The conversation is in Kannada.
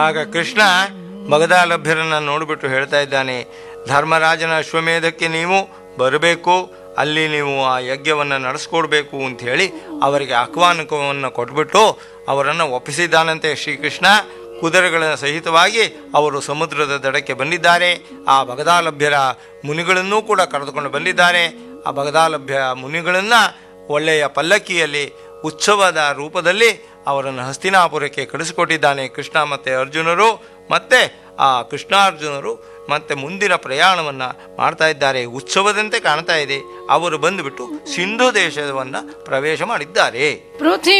ಆಗ ಕೃಷ್ಣ ಮಗಧಾಲಭ್ಯರನ್ನ ನೋಡಿಬಿಟ್ಟು ಹೇಳ್ತಾ ಇದ್ದಾನೆ ಧರ್ಮರಾಜನ ಅಶ್ವಮೇಧಕ್ಕೆ ನೀವು ಬರಬೇಕು ಅಲ್ಲಿ ನೀವು ಆ ಯಜ್ಞವನ್ನು ನಡೆಸ್ಕೊಡ್ಬೇಕು ಅಂತ ಹೇಳಿ ಅವರಿಗೆ ಆಹ್ವಾನಕವನ್ನು ಕೊಟ್ಬಿಟ್ಟು ಅವರನ್ನು ಒಪ್ಪಿಸಿದ್ದಾನಂತೆ ಶ್ರೀಕೃಷ್ಣ ಕುದುರೆಗಳ ಸಹಿತವಾಗಿ ಅವರು ಸಮುದ್ರದ ದಡಕ್ಕೆ ಬಂದಿದ್ದಾರೆ ಆ ಭಗದಾಲಭ್ಯರ ಮುನಿಗಳನ್ನೂ ಕೂಡ ಕರೆದುಕೊಂಡು ಬಂದಿದ್ದಾರೆ ಆ ಭಗದಾಲಭ್ಯ ಮುನಿಗಳನ್ನ ಒಳ್ಳೆಯ ಪಲ್ಲಕ್ಕಿಯಲ್ಲಿ ಉತ್ಸವದ ರೂಪದಲ್ಲಿ ಅವರನ್ನು ಹಸ್ತಿನಾಪುರಕ್ಕೆ ಕಳಿಸಿಕೊಟ್ಟಿದ್ದಾನೆ ಕೃಷ್ಣ ಮತ್ತು ಅರ್ಜುನರು ಮತ್ತೆ ಆ ಕೃಷ್ಣಾರ್ಜುನರು ಮತ್ತೆ ಮುಂದಿನ ಪ್ರಯಾಣವನ್ನು ಮಾಡ್ತಾ ಇದ್ದಾರೆ ಉತ್ಸವದಂತೆ ಕಾಣ್ತಾ ಇದೆ ಅವರು ಬಂದುಬಿಟ್ಟು ಸಿಂಧು ದೇಶವನ್ನು ಪ್ರವೇಶ ಮಾಡಿದ್ದಾರೆ ಪೃಥ್ವಿ